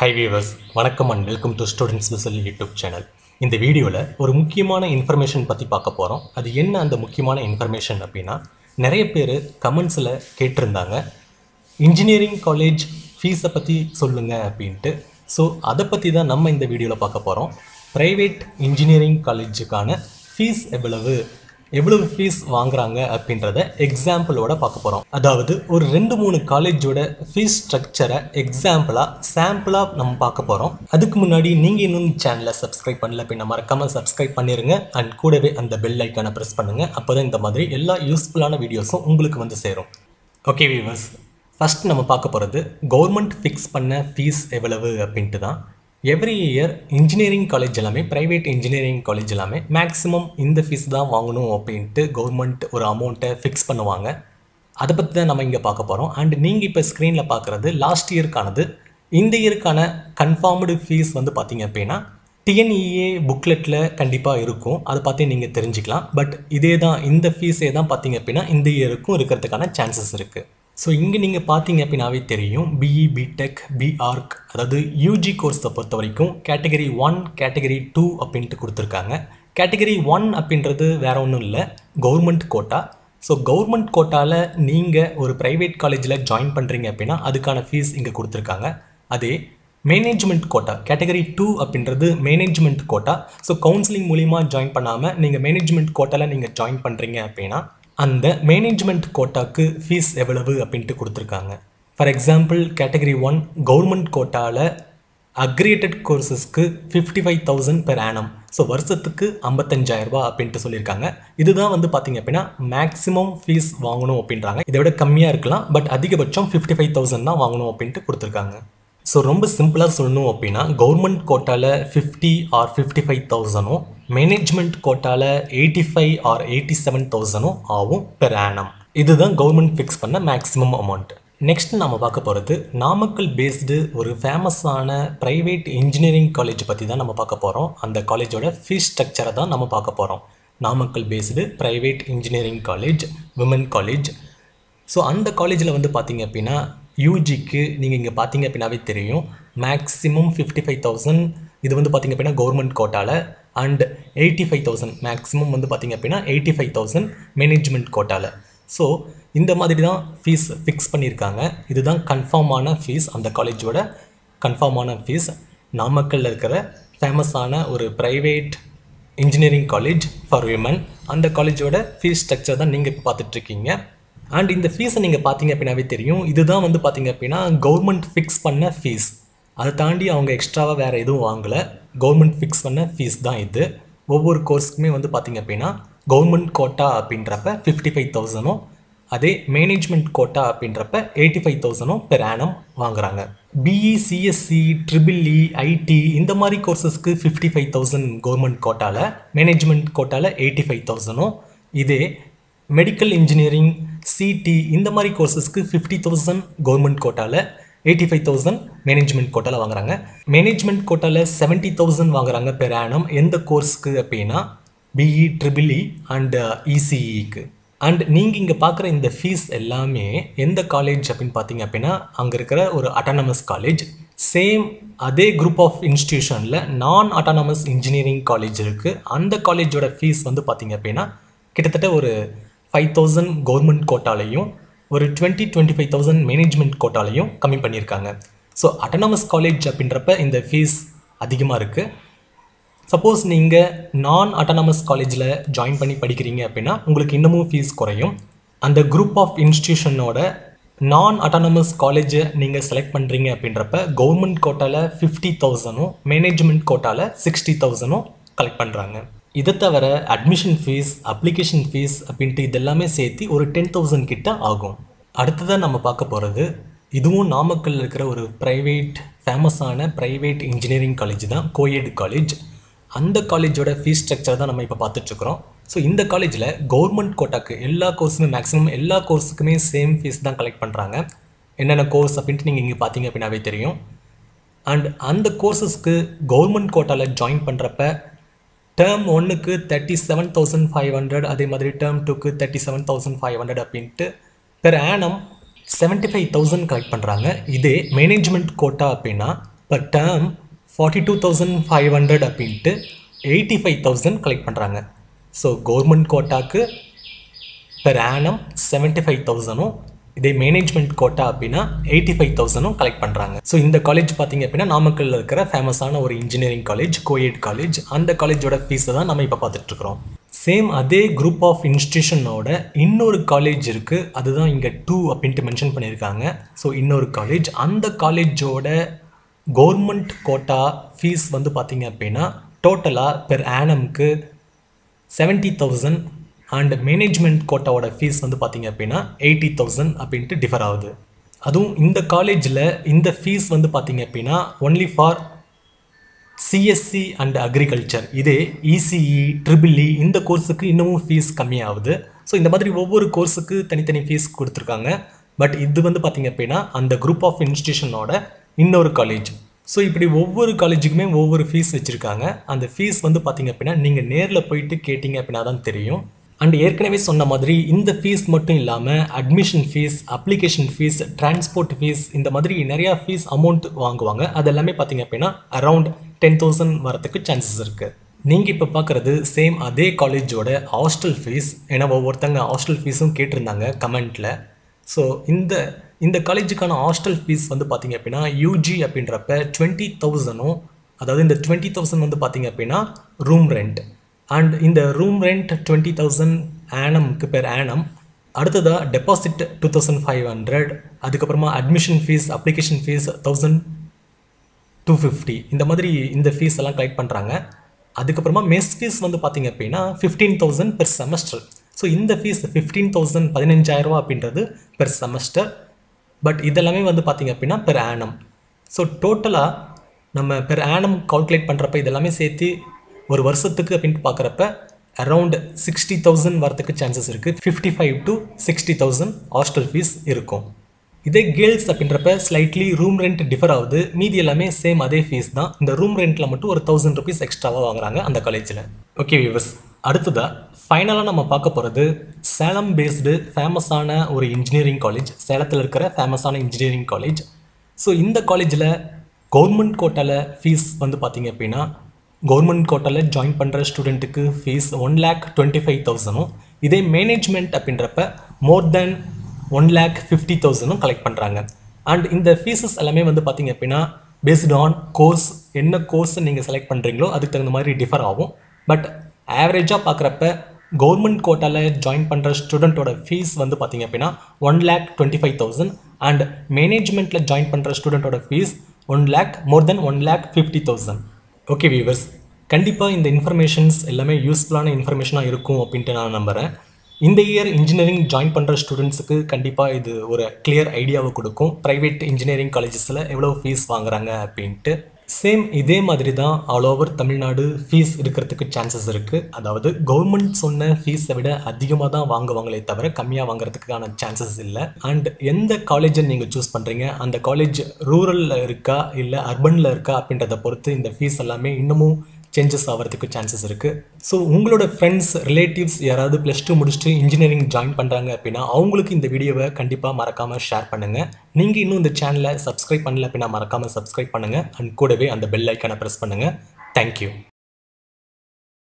high viewers வணக்கம் and welcome to students whistle YouTube channel இந்த வீடியோவில் ஒரு முக்கியமான இன்ஃபர்மேஷன் பற்றி பார்க்க போகிறோம் அது என்ன அந்த முக்கியமான இன்ஃபர்மேஷன் அப்படின்னா நிறைய பேர் கமெண்ட்ஸில் கேட்டிருந்தாங்க இன்ஜினியரிங் காலேஜ் ஃபீஸை பற்றி சொல்லுங்கள் அப்படின்ட்டு ஸோ அதை பற்றி தான் நம்ம இந்த வீடியோவில் பார்க்க போகிறோம் ப்ரைவேட் இன்ஜினியரிங் காலேஜுக்கான ஃபீஸ் எவ்வளவு எவ்வளவு ஃபீஸ் வாங்குறாங்க அப்படின்றத எக்ஸாம்பிளோட பார்க்க போகிறோம் அதாவது ஒரு ரெண்டு மூணு காலேஜோட ஃபீஸ் ஸ்ட்ரக்சரை எக்ஸாம்பிளாக சாம்பிளாக நம்ம பார்க்க போகிறோம் அதுக்கு முன்னாடி நீங்கள் இன்னும் சேனலை சப்ஸ்கிரைப் பண்ணல அப்படின்னா மறக்காமல் சப்ஸ்கிரைப் பண்ணிடுங்க அண்ட் கூடவே அந்த பெல் ஐக்கானை ப்ரெஸ் பண்ணுங்கள் அப்போ தான் இந்த மாதிரி எல்லா யூஸ்ஃபுல்லான வீடியோஸும் உங்களுக்கு வந்து சேரும் ஓகே வீவர்ஸ் ஃபஸ்ட் நம்ம பார்க்க போகிறது கவர்மெண்ட் ஃபிக்ஸ் பண்ண ஃபீஸ் எவ்வளவு அப்படின்ட்டு தான் எவ்ரி இயர் இன்ஜினியரிங் காலேஜ் எல்லாமே ப்ரைவேட் இன்ஜினியரிங் காலேஜ் எல்லாமே மேக்ஸிமம் இந்த ஃபீஸ் தான் வாங்கணும் அப்படின்ட்டு கவர்மெண்ட் ஒரு அமௌண்ட்டை ஃபிக்ஸ் பண்ணுவாங்க அதை பற்றி தான் நம்ம இங்கே பார்க்க போகிறோம் அண்ட் நீங்கள் இப்போ ஸ்க்ரீனில் பார்க்குறது லாஸ்ட் இயர்க்கானது இந்த இயருக்கான கன்ஃபார்ம்டு ஃபீஸ் வந்து பார்த்தீங்க அப்படின்னா டிஎன்இஏ புக்லெட்டில் கண்டிப்பாக இருக்கும் அதை பார்த்து நீங்கள் தெரிஞ்சுக்கலாம் பட் இதே தான் இந்த ஃபீஸே தான் பார்த்தீங்க அப்படின்னா இந்த இயருக்கும் இருக்கிறதுக்கான சான்சஸ் இருக்குது ஸோ இங்கே நீங்கள் பார்த்தீங்க அப்படின்னாவே தெரியும் பிஇ பிடெக் பிஆர்க் அதாவது யூஜி கோர்ஸை பொறுத்த வரைக்கும் கேட்டகரி ஒன் கேட்டகரி டூ அப்படின்ட்டு கொடுத்துருக்காங்க கேட்டகரி ஒன் அப்படின்றது வேற ஒன்றும் இல்லை கவர்மெண்ட் கோட்டா ஸோ கவர்மெண்ட் கோட்டாவில் நீங்கள் ஒரு ப்ரைவேட் காலேஜில் ஜாயின் பண்ணுறீங்க அப்படின்னா அதுக்கான ஃபீஸ் இங்கே கொடுத்துருக்காங்க அதே மேனேஜ்மெண்ட் கோட்டா கேட்டகரி டூ அப்படின்றது மேனேஜ்மெண்ட் கோட்டா ஸோ கவுன்சிலிங் மூலிமா ஜாயின் பண்ணாமல் நீங்கள் மேனேஜ்மெண்ட் கோட்டாவில் நீங்கள் ஜாயின் பண்ணுறீங்க அப்படின்னா அந்த மேனேஜ்மெண்ட் கோட்டாக்கு ஃபீஸ் எவ்வளவு அப்படின்ட்டு கொடுத்துருக்காங்க for example category one government கோட்டாவில் அக்ரியேட்டட் கோர்சஸ்க்கு fifty five thousand per annum so வருஷத்துக்கு ஐம்பத்தஞ்சாயிரரூபா அப்படின்ட்டு சொல்லியிருக்காங்க இதுதான் வந்து பார்த்தீங்க அப்படின்னா மேக்ஸிமம் ஃபீஸ் வாங்கணும் அப்படின்றாங்க இதை விட கம்மியாக இருக்கலாம் பட் அதிகபட்சம் ஃபிஃப்டி ஃபைவ் தௌசண்ட் தான் வாங்கணும் அப்படின்ட்டு கொடுத்துருக்காங்க ஸோ ரொம்ப சிம்பிளாக சொல்லணும் அப்படின்னா கவர்மெண்ட் கோட்டாவில் ஃபிஃப்டி ஆர் ஃபிஃப்டி ஃபைவ் தௌசண்டும் மேனேஜ்மெண்ட் கோட்டாவில் eighty five or eighty seven தௌசண்டும் ஆகும் பெர் ஆனம் இதுதான் கவர்மெண்ட் ஃபிக்ஸ் பண்ண மேக்ஸிமம் அமௌண்ட் நெக்ஸ்ட் நம்ம பார்க்க போகிறது நாமக்கல் பேஸ்டு ஒரு ஃபேமஸான ப்ரைவேட் இன்ஜினியரிங் காலேஜ் பற்றி தான் நம்ம பார்க்க போகிறோம் அந்த காலேஜோட ஃபீஸ் ஸ்ட்ரக்சரை தான் நம்ம பார்க்க போகிறோம் Namakkal based private engineering college women college so அந்த காலேஜில் வந்து பார்த்தீங்க அப்படின்னா யூஜிக்கு நீங்கள் இங்கே பார்த்தீங்க அப்படின்னாவே தெரியும் மேக்ஸிமம் ஃபிஃப்டி ஃபைவ் தௌசண்ட் இது வந்து பார்த்தீங்க அப்படின்னா கவர்மெண்ட் கோட்டாவில் and eighty five thousand maximum வந்து பார்த்தீங்க அப்படின்னா எயிட்டி ஃபைவ் தௌசண்ட் மேனேஜ்மெண்ட் கோட்டாவில் ஸோ இந்த மாதிரி தான் ஃபீஸ் ஃபிக்ஸ் பண்ணியிருக்காங்க இதுதான் கன்ஃபார்மான ஃபீஸ் அந்த காலேஜோட கன்ஃபார்மான ஃபீஸ் நாமக்கல்லில் இருக்கிற ஃபேமஸான ஒரு private engineering college for women அந்த காலேஜோட ஃபீஸ் ஸ்ட்ரக்சர் தான் நீங்கள் இப்போ பார்த்துட்ருக்கீங்க அண்ட் இந்த ஃபீஸை நீங்கள் பார்த்தீங்க அப்படின்னாவே தெரியும் இதுதான் வந்து பார்த்தீங்க அப்படின்னா கவர்மெண்ட் ஃபிக்ஸ் பண்ண ஃபீஸ் அதை தாண்டி அவங்க எக்ஸ்ட்ராவாக வேறு எதுவும் வாங்கலை கவர்மெண்ட் ஃபிக்ஸ் பண்ண ஃபீஸ் தான் இது ஒவ்வொரு கோர்ஸுக்குமே வந்து பார்த்தீங்க அப்படின்னா கவர்மெண்ட் கோட்டா அப்படின்றப்ப ஃபிஃப்டி ஃபைவ் தௌசண்டும் அதே மேனேஜ்மெண்ட் கோட்டா அப்படின்றப்ப எயிட்டி ஃபைவ் தௌசண்டும் பெர் ஆனம் வாங்குறாங்க BE CSC triple E IT இந்த மாதிரி கோர்சஸ்க்கு ஃபிஃப்டி ஃபைவ் தௌசண்ட் கவர்மெண்ட் கோட்டாவில் மேனேஜ்மெண்ட் கோட்டாவில் எயிட்டி ஃபைவ் தௌசண்டும் இதே மெடிக்கல் இன்ஜினியரிங் சிடி இந்த மாதிரி கோர்சஸ்க்கு ஃபிஃப்டி தௌசண்ட் கவர்மெண்ட் கோட்டாவில் எயிட்டி ஃபைவ் தௌசண்ட் மேனேஜ்மெண்ட் கோட்டாவில் வாங்குறாங்க மேனேஜ்மெண்ட் கோட்டாவில் செவன்ட்டி தௌசண்ட் வாங்குறாங்க பெர் ஆனம் எந்த கோர்ஸ்க்கு அப்படின்னா BE triple E and இசிஇக்கு and நீங்கள் இங்கே பார்க்குற இந்த ஃபீஸ் எல்லாமே எந்த காலேஜ் அப்படின்னு பார்த்தீங்க அப்படின்னா அங்கே இருக்கிற ஒரு அட்டானமஸ் காலேஜ் சேம் அதே குரூப் ஆஃப் இன்ஸ்டியூஷனில் நான் அட்டானமஸ் இன்ஜினியரிங் காலேஜ் இருக்குது அந்த காலேஜோட ஃபீஸ் வந்து பார்த்தீங்க அப்படின்னா கிட்டத்தட்ட ஒரு ஃபைவ் தௌசண்ட் கவர்மெண்ட் கோட்டாலையும் ஒரு twenty twenty five thousand management கோட்டாலையும் கம்மி பண்ணியிருக்காங்க ஸோ அட்டானமஸ் காலேஜ் அப்படின்றப்ப இந்த ஃபீஸ் அதிகமாக இருக்குது சப்போஸ் நீங்கள் நான் அட்டானமஸ் காலேஜில் ஜாயின் பண்ணி படிக்கிறீங்க அப்படின்னா உங்களுக்கு இன்னமும் ஃபீஸ் குறையும் அந்த குரூப் ஆஃப் இன்ஸ்டியூஷனோட நான் அட்டானமஸ் காலேஜை நீங்கள் செலக்ட் பண்ணுறீங்க அப்படின்றப்ப கவர்மெண்ட் கோட்டாவில் ஃபிஃப்டி தௌசண்டும் மேனேஜ்மெண்ட் கோட்டாவில் சிக்ஸ்டி தௌசண்டும் கலெக்ட் பண்ணுறாங்க இதை தவிர அட்மிஷன் ஃபீஸ் அப்ளிகேஷன் ஃபீஸ் அப்படின்ட்டு இதெல்லாமே சேர்த்து ஒரு டென் தௌசண்ட் கிட்ட ஆகும் அடுத்ததாக நம்ம பார்க்க போகிறது இதுவும் நாமக்கல் இருக்கிற ஒரு ப்ரைவேட் ஃபேமஸான ப்ரைவேட் இன்ஜினியரிங் காலேஜ் தான் கோயெட் காலேஜ் அந்த காலேஜோட ஃபீஸ் ஸ்ட்ரக்சர் தான் நம்ம இப்போ பார்த்துட்ருக்குறோம் ஸோ இந்த காலேஜில் கவர்மெண்ட் கோட்டாக்கு எல்லா கோர்ஸுமே மேக்ஸிமம் எல்லா கோர்ஸுக்குமே சேம் ஃபீஸ் தான் கலெக்ட் பண்ணுறாங்க என்னென்ன கோர்ஸ் அப்படின்ட்டு நீங்கள் இங்கே பார்த்தீங்க அப்படின்னாவே தெரியும் அண்ட் அந்த கோர்சஸ்க்கு கவர்மெண்ட் கோட்டாவில் ஜாயின் பண்ணுறப்ப டேர்ம் ஒன்றுக்கு thirty seven thousand five hundred அதே மாதிரி டேர்ம் டூக்கு thirty seven thousand five hundred அப்படின்ட்டு per annum seventy five thousand collect பண்ணுறாங்க இதே மேனேஜ்மெண்ட் கோட்டா அப்படின்னா per term forty two thousand five hundred அப்படின்ட்டு எயிட்டி ஃபைவ் தௌசண்ட் கலெக்ட் பண்ணுறாங்க ஸோ கவர்மெண்ட் கோட்டாக்கு பெர் ஆனம் செவன்ட்டி ஃபைவ் தௌசண்டும் இதே மேனேஜ்மெண்ட் கோட்டா அப்படின்னா எயிட்டி ஃபைவ் தௌசண்டும் கலெக்ட் பண்ணுறாங்க ஸோ இந்த காலேஜ் பார்த்தீங்க அப்படின்னா நாமக்கல்ல இருக்கிற ஃபேமஸான ஒரு இன்ஜினியரிங் காலேஜ் கோயட் காலேஜ் அந்த காலேஜோட ஃபீஸை தான் நம்ம இப்போ பார்த்துட்ருக்குறோம் சேம் அதே குரூப் ஆஃப் இன்ஸ்டியூஷனோட இன்னொரு காலேஜ் இருக்குது அதுதான் இங்கே டூ அப்படின்ட்டு மென்ஷன் பண்ணியிருக்காங்க ஸோ இன்னொரு காலேஜ் அந்த காலேஜோட கவர்மெண்ட் கோட்டா ஃபீஸ் வந்து பார்த்தீங்க அப்படின்னா டோட்டலாக பெர் ஆனம்க்கு செவன்ட்டி தௌசண்ட் அண்ட் மேனேஜ்மெண்ட் கோட்டாவோட ஃபீஸ் வந்து பார்த்தீங்க அப்படின்னா எயிட்டி தௌசண்ட் அப்படின்ட்டு டிஃபர் ஆகுது அதுவும் இந்த காலேஜில் இந்த ஃபீஸ் வந்து பார்த்தீங்க அப்படின்னா only for CSC and agriculture இதே இசிஇ ட்ரிபிள்இ இந்த கோர்ஸுக்கு இன்னமும் ஃபீஸ் கம்மியாகுது ஸோ இந்த மாதிரி ஒவ்வொரு கோர்ஸுக்கு தனித்தனி ஃபீஸ் கொடுத்துருக்காங்க பட் இது வந்து பார்த்தீங்க அப்படின்னா அந்த குரூப் ஆஃப் இன்ஸ்டியூஷனோட இன்னொரு காலேஜ் ஸோ இப்படி ஒவ்வொரு காலேஜுக்குமே ஒவ்வொரு ஃபீஸ் வச்சுருக்காங்க அந்த ஃபீஸ் வந்து பார்த்தீங்க அப்படின்னா நீங்கள் நேரில் போயிட்டு கேட்டிங்க அப்படின்னா தான் தெரியும் அண்ட் ஏற்கனவே சொன்ன மாதிரி இந்த ஃபீஸ் மட்டும் இல்லாமல் admission fees application fees transport fees இந்த மாதிரி நிறையா ஃபீஸ் அமௌண்ட் வாங்குவாங்க அது எல்லாமே பார்த்தீங்க அப்படின்னா அரவுண்ட் டென் தௌசண்ட் வரத்துக்கு சான்சஸ் இருக்குது நீங்கள் இப்போ பார்க்குறது சேம் அதே காலேஜோட ஹாஸ்டல் ஃபீஸ் ஏன்னா ஒவ்வொருத்தங்க ஹாஸ்டல் ஃபீஸும் கேட்டிருந்தாங்க கமெண்ட்டில் ஸோ இந்த இந்த காலேஜுக்கான ஹாஸ்டல் ஃபீஸ் வந்து பார்த்தீங்க அப்படின்னா யூஜி அப்படின்றப்ப டுவெண்ட்டி தௌசண்டும் அதாவது இந்த டுவெண்ட்டி தௌசண்ட் வந்து பார்த்தீங்க அப்படின்னா ரூம் ரெண்ட் அண்ட் இந்த ரூம் ரெண்ட் டுவெண்ட்டி தௌசண்ட் ஆனம்க்கு பேர் ஆனம் அடுத்ததாக deposit two thousand five hundred அதுக்கப்புறமா admission fees application fees thousand two fifty இந்த மாதிரி இந்த ஃபீஸ் எல்லாம் கலெக்ட் பண்ணுறாங்க அதுக்கப்புறமா மெஸ் ஃபீஸ் வந்து பார்த்தீங்க அப்படின்னா fifteen thousand per semester so இந்த ஃபீஸ் ஃபிஃப்டீன் தௌசண்ட் பதினஞ்சாயிரரூவா அப்படின்றது பெர் செமஸ்டர் பட் இதெல்லாமே வந்து பார்த்தீங்க அப்படின்னா பெர் ஆனம் ஸோ டோட்டலாக நம்ம பெர் ஆனம் கால்குலேட் பண்ணுறப்ப இதெல்லாமே சேர்த்து ஒரு வருஷத்துக்கு அப்படின்ட்டு பார்க்குறப்ப அரவுண்ட் சிக்ஸ்டி தௌசண்ட் வரத்துக்கு சான்சஸ் இருக்குது fifty five to sixty thousand hostel fees இருக்கும் இதே கேர்ள்ஸ் அப்படின்றப்ப ஸ்லைட்லி ரூம் ரெண்ட் டிஃபர் ஆகுது மீதி எல்லாமே சேம் அதே ஃபீஸ் தான் இந்த ரூம் ரெண்ட்டில் மட்டும் ஒரு தௌசண்ட் ருபீஸ் எக்ஸ்ட்ராவாக வாங்குறாங்க அந்த காலேஜில் ஓகே வியூவர்ஸ் அடுத்ததாக ஃபைனலாக நம்ம பார்க்க போகிறது சேலம் பேஸ்டு ஃபேமஸான ஒரு இன்ஜினியரிங் காலேஜ் சேலத்தில் இருக்கிற ஃபேமஸான இன்ஜினியரிங் காலேஜ் ஸோ இந்த காலேஜில் கவர்மெண்ட் கோட்டாவில் ஃபீஸ் வந்து பார்த்தீங்க அப்படின்னா கவர்மெண்ட் கோட்டாவில் ஜாயின் பண்ணுற ஸ்டூடெண்ட்டுக்கு fees one lakh twenty five தௌசண்டும் இதே மேனேஜ்மெண்ட் அப்படின்றப்ப more than one lakh fifty தௌசண்டும் கலெக்ட் பண்ணுறாங்க அண்ட் இந்த ஃபீஸஸ் எல்லாமே வந்து பார்த்தீங்க அப்படின்னா பேஸ்டு ஆன் கோர்ஸ் என்ன கோர்ஸ் நீங்கள் செலக்ட் பண்ணுறீங்களோ அதுக்கு தகுந்த மாதிரி டிஃபர் ஆகும் பட் ஆவரேஜாக பார்க்குறப்ப கவர்மெண்ட் கோட்டாவில் ஜாயின் பண்ணுற ஸ்டூடெண்ட்டோட ஃபீஸ் வந்து பார்த்தீங்க அப்படின்னா one lakh twenty five thousand and மேனேஜ்மெண்ட்டில் ஜாயின் பண்ணுற ஸ்டூடெண்ட்டோட fees one lakh more than one lakh fifty thousand okay viewers கண்டிப்பாக இந்த இன்ஃபர்மேஷன்ஸ் எல்லாமே யூஸ்ஃபுல்லான இன்ஃபர்மேஷனாக இருக்கும் அப்படின்ட்டு நான் நம்புகிறேன் இந்த இயர் இன்ஜினியரிங் ஜாயின் பண்ணுற ஸ்டூடெண்ட்ஸுக்கு கண்டிப்பாக இது ஒரு கிளியர் ஐடியாவை கொடுக்கும் ப்ரைவேட் இன்ஜினியரிங் காலேஜஸில் எவ்வளோ ஃபீஸ் வாங்குறாங்க அப்படின்ட்டு சேம் இதே மாதிரி தான் ஆல் ஓவர் தமிழ்நாடு ஃபீஸ் இருக்கிறதுக்கு சான்சஸ் இருக்குது அதாவது கவர்மெண்ட் சொன்ன ஃபீஸை விட அதிகமாக தான் வாங்குவாங்களே தவிர கம்மியாக வாங்குறதுக்கான சான்சஸ் இல்லை அண்ட் எந்த காலேஜை நீங்கள் சூஸ் பண்ணுறீங்க அந்த காலேஜ் ரூரலில் இருக்கா இல்லை அர்பனில் இருக்கா அப்படின்றத பொறுத்து இந்த ஃபீஸ் எல்லாமே இன்னமும் சேஞ்சஸ் ஆகிறதுக்கு சான்சஸ் இருக்குது ஸோ உங்களோட ஃப்ரெண்ட்ஸ் ரிலேட்டிவ்ஸ் யாராவது ப்ளஸ் டூ முடிச்சுட்டு இன்ஜினியரிங் ஜாயின் பண்ணுறாங்க அப்படின்னா அவங்களுக்கு இந்த வீடியோவை கண்டிப்பாக மறக்காமல் ஷேர் பண்ணுங்கள் நீங்கள் இன்னும் இந்த சேனலை சப்ஸ்கிரைப் பண்ணல அப்படின்னா மறக்காமல் சப்ஸ்கிரைப் பண்ணுங்கள் அண்ட் கூடவே அந்த பெல் ஐக்கானை ப்ரெஸ் பண்ணுங்கள் தேங்க்யூ